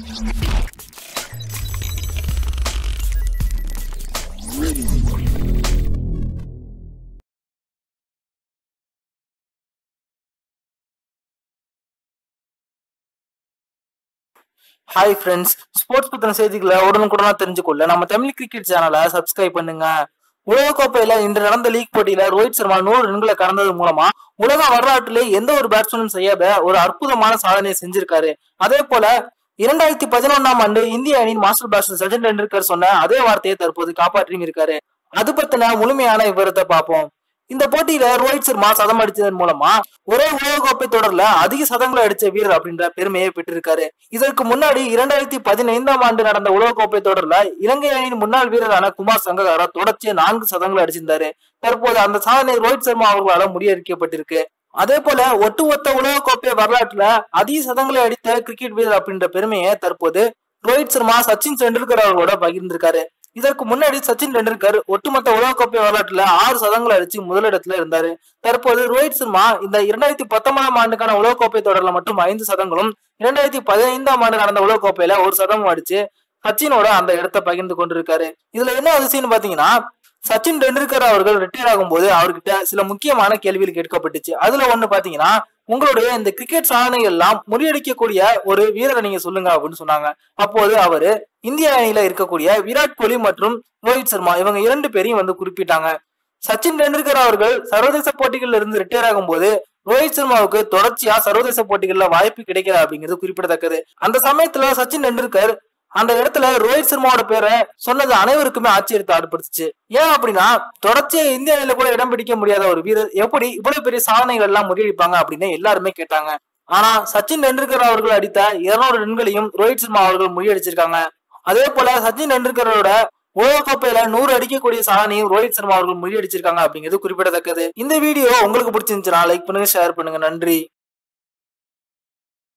hi friends sports பத்தின செய்திகளை உடனுக்குடனா தெரிஞ்சுக்கொள்ள நம்ம தமிழ் கிரிக்கெட் சேனலை சப்ஸ்கிரைப் பண்ணுங்க உலகக்கோப்பையில இன்று நடந்த லீக் போட்டியில ரோஹித் சர்மா நூறு ரன்களை கடந்தது மூலமா உலக வரலாற்றிலே எந்த ஒரு பேட்ஸ்மேனும் செய்யாத ஒரு அற்புதமான சாதனையை செஞ்சிருக்காரு அதே போல இரண்டாயிரத்தி பதினொன்னாம் ஆண்டு இந்திய அணியின் மாஸ்டர் பிளாஸ்டர் சச்சின் டெண்டுல்கர் சொன்ன அதே வார்த்தையை தற்போது காப்பாற்றியும் இருக்காரு அது பத்தின முழுமையான விவரத்தை பார்ப்போம் இந்த போட்டியில ரோஹித் சர்மா சதம் அடிச்சதன் மூலமா ஒரே உலகக்கோப்பை தொடர்ல அதிக சதங்களை அடிச்ச வீரர் அப்படின்ற பெருமையை பெற்றிருக்காரு இதற்கு முன்னாடி இரண்டாயிரத்தி பதினைந்தாம் ஆண்டு நடந்த உலகக்கோப்பை தொடர்ல இலங்கை அணியின் முன்னாள் வீரரான குமார் சங்ககாரா தொடர்ச்சியா நான்கு சதங்களை அடிச்சிருந்தாரு தற்போது அந்த சாதனை ரோஹித் சர்மா அவர்களால் முறியடிக்கப்பட்டிருக்கு அதே போல ஒட்டுமொத்த உலகக்கோப்பை வரலாற்றுல அதிக சதங்களை அடித்த கிரிக்கெட் வீரர் அப்படின்ற பெருமையை தற்போது ரோஹித் சர்மா சச்சின் டெண்டுல்கர் அவர்களோட பகிர்ந்திருக்காரு இதற்கு முன்னாடி சச்சின் டெண்டுல்கர் ஒட்டுமொத்த உலகக்கோப்பை வரலாற்றுல ஆறு சதங்களை அடிச்சு முதலிடத்துல இருந்தாரு தற்போது ரோஹித் சர்மா இந்த இரண்டாயிரத்தி பத்தொன்பதாம் ஆண்டுக்கான உலகக்கோப்பை தொடர்ல மட்டும் ஐந்து சதங்களும் இரண்டாயிரத்தி பதினைந்தாம் ஆண்டு நடந்த உலகக்கோப்பையில ஒரு சதமும் அடிச்சு சச்சினோட அந்த இடத்தை பகிர்ந்து கொண்டிருக்காரு இதுல என்ன அதிசயம்னு பாத்தீங்கன்னா சச்சின் டெண்டுல்கர் அவர்கள் ரிட்டையர் ஆகும்போது அவர்கிட்ட சில முக்கியமான கேள்விகள் கேட்கப்பட்டுச்சு அதுல ஒண்ணு பாத்தீங்கன்னா உங்களுடைய இந்த கிரிக்கெட் சாதனைகள் எல்லாம் முறியடிக்கக்கூடிய ஒரு வீரரை நீங்க சொல்லுங்க அப்படின்னு சொன்னாங்க அப்போது அவரு இந்திய அணியில இருக்கக்கூடிய விராட் கோலி மற்றும் ரோஹித் சர்மா இவங்க இரண்டு பேரையும் வந்து குறிப்பிட்டாங்க சச்சின் டெண்டுல்கர் அவர்கள் சர்வதேச போட்டிகள்ல இருந்து ரிட்டையர் ஆகும்போது ரோஹித் சர்மாவுக்கு தொடர்ச்சியா சர்வதேச போட்டிகள்ல வாய்ப்பு கிடைக்கல அப்படிங்கிறது குறிப்பிடத்தக்கது அந்த சமயத்துல சச்சின் டெண்டுல்கர் அந்த இடத்துல ரோஹித் சர்மாவோட பேரை சொன்னது அனைவருக்குமே ஆச்சரியத்தை ஏற்படுத்துச்சு ஏன் அப்படின்னா தொடர்ச்சியா இந்திய அணியில கூட இடம் பிடிக்க முடியாத ஒரு வீரர் எப்படி இவ்வளவு பெரிய சாதனைகள் எல்லாம் முறியடிப்பாங்க அப்படின்னு எல்லாருமே கேட்டாங்க ஆனா சச்சின் டெண்டுல்கர் அவர்கள் அடித்த இருநூறு ரன்களையும் ரோஹித் சர்மா அவர்கள் முறியடிச்சிருக்காங்க அதே போல சச்சின் டெண்டுல்கரோட உலகக்கோப்பையில நூறு அடிக்கக்கூடிய சாதனையும் ரோஹித் சர்மா அவர்கள் முறியடிச்சிருக்காங்க அப்படிங்கிறது குறிப்பிடத்தக்கது இந்த வீடியோ உங்களுக்கு பிடிச்சிருந்துச்சுன்னா லைக் பண்ணுங்க ஷேர் பண்ணுங்க நன்றி